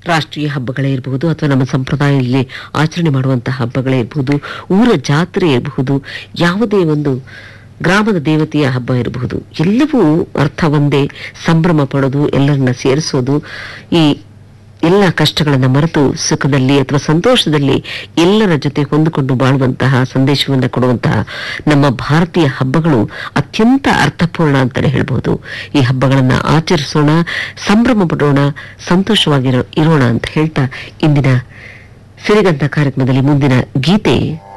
ರಾಷ್ಟ್ರೀಯ ಹಬ್ಬಗಳೇ ಇರಬಹುದು ಅಥವಾ ನಮ್ಮ ಸಂಪ್ರದಾಯದಲ್ಲಿ ಆಚರಣೆ ಮಾಡುವಂತಹ ಹಬ್ಬಗಳೇ ಇರಬಹುದು ಊರ ಜಾತ್ರೆ ಇರಬಹುದು ಯಾವುದೇ ಒಂದು ಗ್ರಾಮದ ದೇವತೆಯ ಹಬ್ಬ ಇರಬಹುದು ಎಲ್ಲವೂ ಅರ್ಥ ಒಂದೇ ಸಂಭ್ರಮ ಪಡೋದು ಎಲ್ಲರನ್ನ ಸೇರಿಸೋದು ಈ ಎಲ್ಲ ಕಷ್ಟಗಳನ್ನು ಮರೆತು ಸುಖದಲ್ಲಿ ಅಥವಾ ಸಂತೋಷದಲ್ಲಿ ಎಲ್ಲರ ಜೊತೆ ಹೊಂದಿಕೊಂಡು ಬಾಳುವಂತಹ ಸಂದೇಶವನ್ನು ಕೊಡುವಂತಹ ನಮ್ಮ ಭಾರತೀಯ ಹಬ್ಬಗಳು ಅತ್ಯಂತ ಅರ್ಥಪೂರ್ಣ ಅಂತಲೇ ಹೇಳ್ಬಹುದು ಈ ಹಬ್ಬಗಳನ್ನ ಆಚರಿಸೋಣ ಸಂಭ್ರಮ ಪಡೋಣ ಸಂತೋಷವಾಗಿರೋ ಇರೋಣ ಅಂತ ಹೇಳ್ತಾ ಇಂದಿನ ಸಿರಿಗಂಧ ಕಾರ್ಯಕ್ರಮದಲ್ಲಿ ಮುಂದಿನ ಗೀತೆ